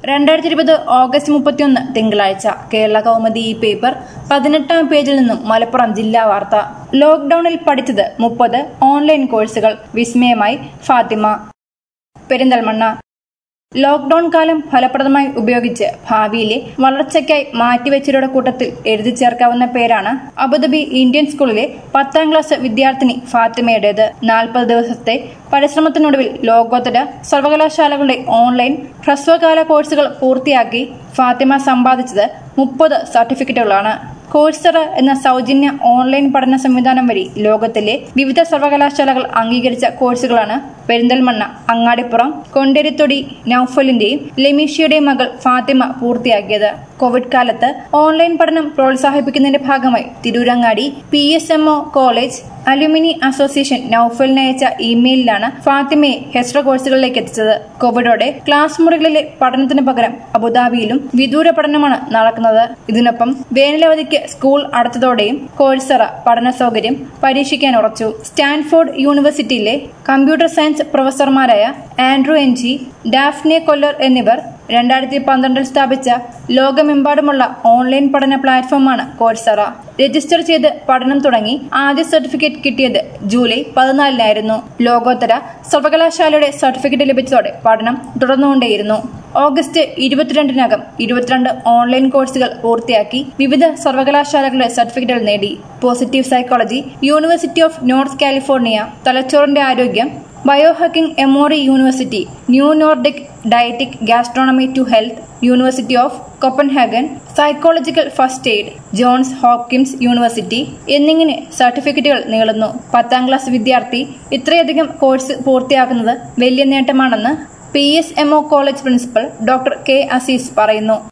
രണ്ടായിരത്തി ഇരുപത് ഓഗസ്റ്റ് മുപ്പത്തിയൊന്ന് തിങ്കളാഴ്ച കേരള കൗമുദി ഈ പേപ്പർ പതിനെട്ടാം പേജിൽ നിന്നും മലപ്പുറം ജില്ലാ വാർത്ത ലോക്ഡൌണിൽ പഠിച്ചത് മുപ്പത് ഓൺലൈൻ കോഴ്സുകൾ വിസ്മയമായി ഫാത്തിമ പെരിന്തൽമണ്ണ ലോക്ഡൌൺ കാലം ഫലപ്രദമായി ഉപയോഗിച്ച് ഭാവിയിലെ വളർച്ചയ്ക്കായി മാറ്റിവെച്ചവരുടെ കൂട്ടത്തിൽ എഴുതി ചേർക്കാവുന്ന പേരാണ് അബുദാബി ഇന്ത്യൻ സ്കൂളിലെ പത്താം ക്ലാസ് വിദ്യാർത്ഥിനി ഫാത്തിമയുടേത് നാൽപ്പത് ദിവസത്തെ പരിശ്രമത്തിനൊടുവിൽ ലോകോത്തര സർവകലാശാലകളുടെ ഓൺലൈൻ ഹ്രസ്വകാല കോഴ്സുകൾ പൂർത്തിയാക്കി ഫാത്തിമ സമ്പാദിച്ചത് മുപ്പത് സർട്ടിഫിക്കറ്റുകളാണ് കോഴ്സറ എന്ന സൗജന്യ ഓൺലൈൻ പഠന സംവിധാനം വഴി ലോകത്തിലെ വിവിധ സർവകലാശാലകൾ അംഗീകരിച്ച കോഴ്സുകളാണ് പെരിന്തൽമണ്ണ അങ്ങാടിപ്പുറം കൊണ്ടേരിത്തൊടി നൌഫലിന്റെയും ലെമീഷയുടെയും മകൾ ഫാത്തിമ പൂർത്തിയാക്കിയത് കോവിഡ് കാലത്ത് ഓൺലൈൻ പഠനം പ്രോത്സാഹിപ്പിക്കുന്നതിന്റെ ഭാഗമായി Tirurangadi P S M O college alumni association നൌഫലിന് അയച്ച ഇമെയിലിലാണ് ഫാത്തിമയെ ഹെസ്ര കോഴ്സുകളിലേക്ക് എത്തിച്ചത് കോവിഡോടെ ക്ലാസ് മുറികളിലെ പഠനത്തിന് പകരം അബുദാബിയിലും വിദൂര പഠനമാണ് നടക്കുന്നത് ഇതിനൊപ്പം വേനലവധിക്ക് സ്കൂൾ അടച്ചതോടെയും കോഴ്സറ പഠന സൗകര്യം പരീക്ഷിക്കാൻ ഉറച്ചു സ്റ്റാൻഫോർഡ് യൂണിവേഴ്സിറ്റിയിലെ കമ്പ്യൂട്ടർ സയൻസ് പ്രൊഫസർമാരായ Andrew N G Daphne Koller എന്നിവർ രണ്ടായിരത്തി പന്ത്രണ്ടിൽ സ്ഥാപിച്ച ലോകമെമ്പാടുമുള്ള ഓൺലൈൻ പഠന പ്ലാറ്റ്ഫോമാണ് കോഴ്സറ രജിസ്റ്റർ ചെയ്ത് പഠനം തുടങ്ങി ആദ്യ സർട്ടിഫിക്കറ്റ് കിട്ടിയത് ജൂലൈ പതിനാലിനായിരുന്നു ലോകോത്തര സർവകലാശാലയുടെ സർട്ടിഫിക്കറ്റ് ലഭിച്ചതോടെ പഠനം തുടർന്നുകൊണ്ടേയിരുന്നു ഓഗസ്റ്റ് ഇരുപത്തിരണ്ടിനകം ഇരുപത്തിരണ്ട് ഓൺലൈൻ കോഴ്സുകൾ പൂർത്തിയാക്കി വിവിധ സർവകലാശാലകളുടെ സർട്ടിഫിക്കറ്റുകൾ നേടി positive psychology university of north California തലച്ചോറിന്റെ ആരോഗ്യം biohacking Emory university new Nordic dietic gastronomy to health university of Copenhagen psychological first aid Johns Hopkins university എന്നിങ്ങനെ സർട്ടിഫിക്കറ്റുകൾ നീളുന്നു പത്താം ക്ലാസ് വിദ്യാർത്ഥി ഇത്രയധികം കോഴ്സ് പൂർത്തിയാക്കുന്നത് വലിയ നേട്ടമാണെന്ന് P S M O college principal doctor K Azeez പറയുന്നു